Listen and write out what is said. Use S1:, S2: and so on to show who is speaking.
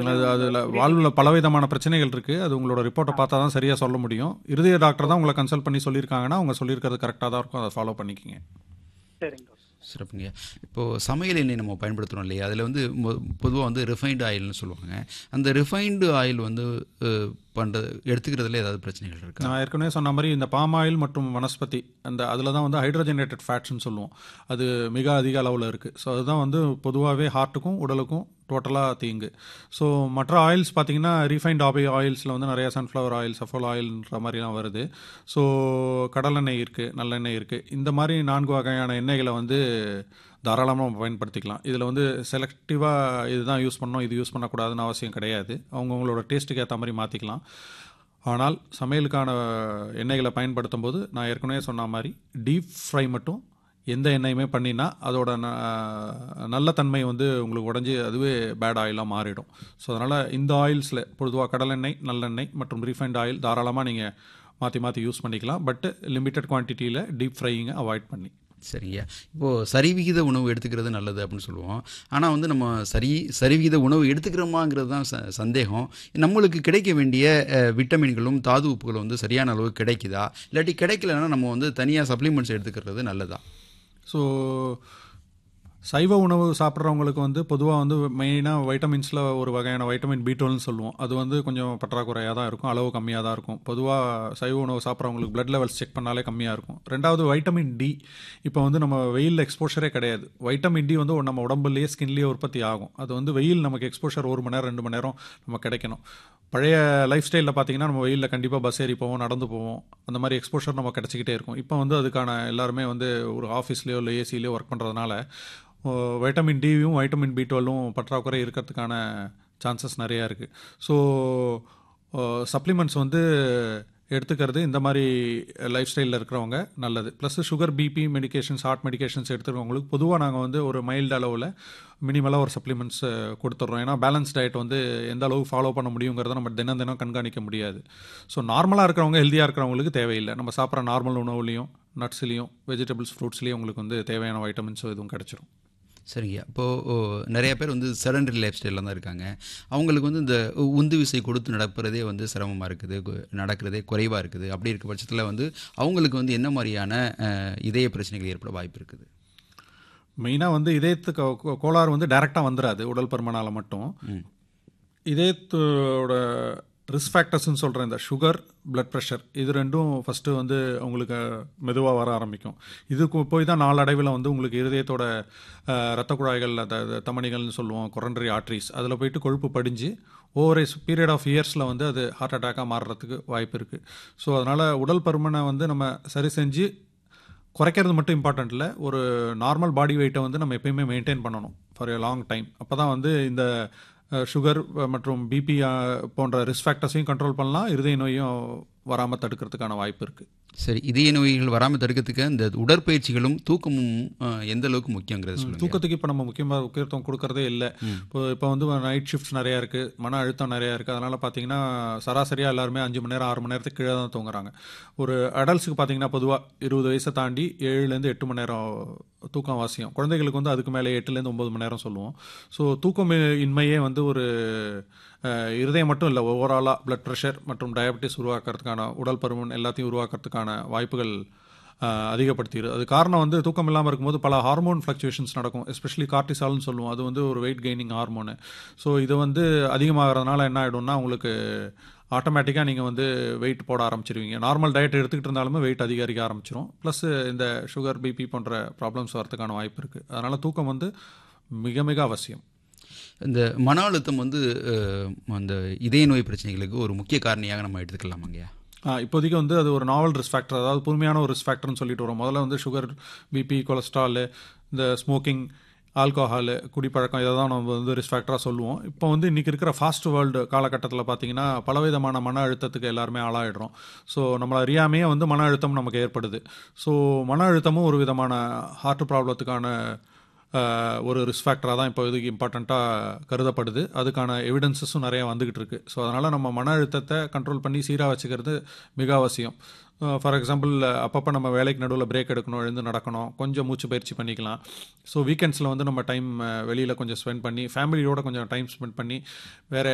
S1: அது அதில் வாழ்வில் பலவிதமான பிரச்சனைகள் இருக்குது அது உங்களோட ரிப்போர்ட்டை பார்த்தா தான் சரியாக சொல்ல முடியும் இருதய டாக்டர் தான் உங்களை கன்சல்ட் பண்ணி சொல்லியிருக்காங்கன்னா அவங்க சொல்லியிருக்கிறது கரெக்டாக தான் இருக்கும் அதை ஃபாலோ பண்ணிக்கிங்க
S2: சரிங்க டாக்டர்
S3: சிறப்புங்க இப்போது சமையல் எண்ணெய் நம்ம பயன்படுத்துகிறோம் இல்லையா அதில் வந்து பொதுவாக வந்து ரிஃபைன்டு ஆயில்னு சொல்லுவாங்க அந்த ரிஃபைன்டு ஆயில் வந்து பண்ணுறது எடுத்துக்கிறதுல ஏதாவது பிரச்சனைகள் இருக்கா
S1: நான் ஏற்கனவே சொன்ன மாதிரி இந்த பாம் ஆயில் மற்றும் வனஸ்பதி அந்த அதில் தான் வந்து ஹைட்ரோஜனேட்டட் ஃபேட்ஸ்னு சொல்லுவோம் அது மிக அதிக அளவில் இருக்குது ஸோ அதுதான் வந்து பொதுவாகவே ஹார்ட்டுக்கும் உடலுக்கும் டோட்டலாக தீங்கு ஸோ மற்ற ஆயில்ஸ் பார்த்தீங்கன்னா ரீஃபைண்ட் ஆபி ஆயில்ஸில் வந்து நிறைய சன்ஃப்ளவர் ஆயில் சஃபோல் ஆயில்ன்ற மாதிரிலாம் வருது ஸோ கடலெண்ணெய் இருக்குது நல்லெண்ணெய் இருக்குது இந்த மாதிரி நான்கு வகையான எண்ணெய்களை வந்து தாராளமாக நம்ம பயன்படுத்திக்கலாம் இதில் வந்து செலக்டிவாக இதுதான் யூஸ் பண்ணணும் இது யூஸ் பண்ணக்கூடாதுன்னு அவசியம் கிடையாது அவங்கவுங்களோட டேஸ்ட்டுக்கு ஏற்ற மாதிரி மாற்றிக்கலாம் ஆனால் சமையலுக்கான எண்ணெய்களை பயன்படுத்தும் போது நான் ஏற்கனவே சொன்ன மாதிரி டீப் ஃப்ரை மட்டும் எந்த எண்ணெயுமே பண்ணினா அதோட ந- நல்ல தன்மை வந்து உங்களுக்கு உடஞ்சி அதுவே பேட் ஆயிலாக மாறிடும் ஸோ அதனால் இந்த ஆயில்ஸில் பொதுவாக கடலெண்ணெய் நல்லெண்ணெய் மற்றும் ரீஃபைண்ட் ஆயில் தாராளமாக நீங்கள் மாற்றி மாற்றி யூஸ் பண்ணிக்கலாம் பட் லிமிட்டட் குவான்டிட்டியில் டீப் ஃப்ரையிங்கை அவாய்ட் பண்ணி
S3: சரிங்க இப்போது சரிவிகித உணவு எடுத்துக்கிறது நல்லது அப்படின்னு சொல்லுவோம் ஆனால் வந்து நம்ம சரி சரிவிகித உணவு எடுத்துக்கிறோமாங்கிறது தான் ச சந்தேகம் நம்மளுக்கு கிடைக்க வேண்டிய அஹ், விட்டமின்களும் தாது உப்புகளும் வந்து சரியான அளவு கிடைக்குதா இல்லாட்டி கிடைக்கலன்னா நம்ம வந்து தனியாக சப்ளிமெண்ட்ஸ் எடுத்துக்கிறது நல்லதா
S1: ஸோ சைவ உணவு சாப்பிட்றவங்களுக்கு வந்து பொதுவாக வந்து மெயினாக வைட்டமின்ஸில் ஒரு வகையான வைட்டமின் பி டுவெல்னு சொல்லுவோம் அது வந்து கொஞ்சம் பற்றாக்குறையாக தான் இருக்கும் அளவு கம்மியாக தான் இருக்கும் பொதுவாக சைவ உணவு சாப்பிட்றவங்களுக்கு பிளட் லெவல்ஸ் செக் பண்ணாலே கம்மியாக இருக்கும் ரெண்டாவது வைட்டமின் டி இப்போ வந்து நம்ம வெயில் எக்ஸ்போஷரே கிடையாது வைட்டமின் டி வந்து நம்ம உடம்புலேயே ஸ்கின்லேயே உற்பத்தி ஆகும் அது வந்து வெயில் நமக்கு எக்ஸ்போஷர் ஒரு மணி நேரம் ரெண்டு மணி நேரம் நம்ம கிடைக்கணும் பழைய லைஃப் ஸ்டைலில் பார்த்தீங்கன்னா நம்ம வெயிலில் கண்டிப்பாக பஸ் ஏறி போவோம் நடந்து போவோம் அந்த மாதிரி எக்ஸ்போஷர் நம்ம கிடச்சிக்கிட்டே இருக்கும் இப்போ வந்து அதுக்கான எல்லாருமே வந்து ஒரு ஆஃபீஸ்லேயோ இல்லை ஏசிலேயோ ஒர்க் பண்ணுறதுனால வைட்டமின் டியும் வைட்டமின் பி டுவெல்லும் பற்றாக்குறை இருக்கிறதுக்கான சான்சஸ் நிறையா இருக்குது ஸோ சப்ளிமெண்ட்ஸ் வந்து எடுத்துக்கிறது இந்த மாதிரி லைஃப் ஸ்டைலில் இருக்கிறவங்க நல்லது plus sugar BP medications heart medications எடுத்துக்கிறவங்களுக்கு பொதுவாக நாங்கள் வந்து ஒரு மைல்டு அளவில் மினிமலாக ஒரு சப்ளிமெண்ட்ஸ் கொடுத்துட்றோம் ஏன்னா பேலன்ஸ் டயட் வந்து எந்த அளவுக்கு ஃபாலோ பண்ண முடியுங்கிறத நம்ம தினம் தினம் கண்காணிக்க முடியாது ஸோ நார்மலாக இருக்கிறவங்க ஹெல்த்தியாக இருக்கிறவங்களுக்கு தேவையில்லை நம்ம சாப்பிட்ற நார்மல் உணவுலையும் நட்ஸ்லேயும் வெஜிடபிள்ஸ் ஃப்ரூட்ஸ்லேயும் உங்களுக்கு வந்து தேவையான வைட்டமின்ஸும் இதுவும் கிடச்சிரும்
S3: சரிங்க இப்போது நிறைய பேர் வந்து செடண்டரி லைஃப் ஸ்டைலில் தான் இருக்காங்க அவங்களுக்கு வந்து இந்த உந்து விசை கொடுத்து நடப்புறதே வந்து சிரமமாக இருக்குது கு- நடக்கிறதே குறைவாக இருக்குது அப்படி இருக்க பட்சத்தில் வந்து அவங்களுக்கு வந்து என்ன மாதிரியான அஹ், இதய பிரச்சனைகள் ஏற்பட வாய்ப்பு இருக்குது
S1: மெயினாக வந்து இதயத்துக்கு கோ- கோளாறு வந்து டைரெக்டாக வந்துடாது உடல் பருமனால் மட்டும் இதயத்தோட ரிஸ்க் ஃபேக்டர்ஸ்னு சொல்கிற இந்த சுகர் blood ப்ரெஷர் இது ரெண்டும் ஃபஸ்ட்டு வந்து உங்களுக்கு மெதுவாக வர ஆரம்பிக்கும் இதுக்கு போய் தான் நாளடைவில் வந்து உங்களுக்கு இருதயத்தோட அஹ், இரத்த குழாய்கள் அந்த அந்த தமனிகள்னு சொல்லுவோம் கொரண்டரி ஆர்ட்ரிஸ் அதில் போயிட்டு கொழுப்பு படிஞ்சு ஓவர் பீரியட் ஆஃப் இயர்ஸில் வந்து அது ஹார்ட் அட்டாக்காக மாறுறதுக்கு வாய்ப்பு இருக்குது ஸோ அதனால் உடல் பருமனை வந்து நம்ம சரி செஞ்சு குறைக்கிறது மட்டும் இம்பார்ட்டன்ட் இல்லை ஒரு நார்மல் பாடி வெயிட்டை வந்து நம்ம எப்பயுமே மெயின்டைன் பண்ணணும் ஃபார் எ லாங் டைம் அப்போ தான் வந்து இந்த சுகர் மற்றும் பிபி போன்ற ரிஸ்க் ஃபேக்டர்ஸையும் கண்ட்ரோல் பண்ணலாம் இருதய நோயும் வராமல் தடுக்கிறதுக்கான வாய்ப்பு இருக்குது
S3: சரி இதய நோய்கள் வராமல் தடுக்கிறதுக்கு இந்த உடற்பயிற்சிகளும் தூக்கமும் அஹ், எந்த அளவுக்கு முக்கியங்கிறத சொல்லுங்கள்
S1: தூக்கத்துக்கு இப்போ நம்ம முக்கியமாக முக்கியத்துவம் கொடுக்கறதே இல்லை இப்போ இப்போ வந்து நைட் ஷிஃப்ட்ஸ் நிறையா இருக்குது மன அழுத்தம் நிறையா இருக்குது அதனால் பார்த்தீங்கன்னா சராசரியாக எல்லாருமே அஞ்சு மணி நேரம் ஆறு மணி நேரத்துக்கு கீழே தான் தூங்குறாங்க ஒரு அடல்ட்ஸுக்கு பார்த்தீங்கன்னா பொதுவாக இருபது வயசை தாண்டி ஏழுலேருந்து எட்டு மணி நேரம் தூக்கம் அவசியம் குழந்தைகளுக்கு வந்து அதுக்கு மேலே எட்டுலேருந்து ஒம்பது மணி நேரம் சொல்லுவோம் ஸோ தூக்கம் இன்மையே வந்து ஒரு அஹ், இருதயம் மட்டும் இல்லை ஓவராலாக blood ப்ரெஷர் மற்றும் டயபெட்டிஸ் உருவாக்குறதுக்கான உடல் பருமன் எல்லாத்தையும் உருவாக்குறதுக்கான வாய்ப்புகள் ஆஹ் அதிகப்படுத்திடுது அது காரணம் வந்து தூக்கம் இல்லாமல் இருக்கும்போது பல ஹார்மோன் ஃப்ளக்சுவேஷன்ஸ் நடக்கும் எஸ்பெஷலி கார்டிசால்னு சொல்லுவோம் அது வந்து ஒரு வெயிட் கெய்னிங் ஹார்மோனு ஸோ இது வந்து அதிகமாகிறதுனால என்ன ஆகிடும்னா உங்களுக்கு ஆட்டோமேட்டிக்காக நீங்கள் வந்து வெயிட் போட ஆரம்பிச்சிருவீங்க நார்மல் டயட் எடுத்துக்கிட்டு இருந்தாலுமே வெயிட் அதிகரிக்க ஆரம்பிச்சிரும் ப்ளஸ் இந்த சுகர் பிபி போன்ற ப்ராப்ளம்ஸ் வரதுக்கான வாய்ப்பு இருக்குது அதனால் தூக்கம் வந்து மிக மிக அவசியம்
S3: இந்த மன அழுத்தம் வந்து அஹ், அந்த இதய நோய் பிரச்சனைகளுக்கு ஒரு முக்கிய காரணியாக நம்ம எடுத்துக்கலாமாங்கய்யா
S1: ஆ, இப்போதைக்கு வந்து அது ஒரு நாவல் ரிஸ்க் ஃபேக்டர் அதாவது புதுமையான ஒரு ரிஸ்க் ஃபேக்டர்னு சொல்லிட்டு வரோம் முதல்ல வந்து சுகர் பிபி கொலஸ்ட்ரால் இந்த ஸ்மோக்கிங் ஆல்கோஹால் குடிப்பழக்கம் இதை தான் நம்ம வந்து ரிஸ்க் ஃபேக்டராக சொல்லுவோம் இப்போ வந்து இன்றைக்கி இருக்கிற ஃபாஸ்ட் வேர்ல்டு காலகட்டத்தில் பார்த்தீங்கன்னா பலவிதமான மன அழுத்தத்துக்கு எல்லாருமே ஆளாயிடுறோம் ஸோ நம்மளை அறியாமையே வந்து மன அழுத்தம் நமக்கு ஏற்படுது ஸோ மன அழுத்தமும் ஒரு விதமான ஹார்ட் ப்ராப்ளத்துக்கான ஆஹ், ஒரு ரிஸ்க் ஃபேக்டராக தான் இப்போ இதுக்கு இம்பார்ட்டண்ட்டாக கருதப்படுது அதுக்கான எவிடன்சஸும் நிறைய வந்துகிட்டு இருக்கு ஸோ அதனால் நம்ம மன அழுத்தத்தை கண்ட்ரோல் பண்ணி சீராக வச்சுக்கிறது மிக அவசியம் ஃபார் எக்ஸாம்பிள் அப்பப்போ நம்ம வேலைக்கு நடுவில் பிரேக் எடுக்கணும் எழுந்து நடக்கணும் கொஞ்சம் மூச்சு பயிற்சி பண்ணிக்கலாம் ஸோ வீக்கெண்ட்ஸில் வந்து நம்ம டைம் வெளியில் கொஞ்சம் ஸ்பெண்ட் பண்ணி ஃபேமிலியோட கொஞ்சம் டைம் ஸ்பெண்ட் பண்ணி வேறு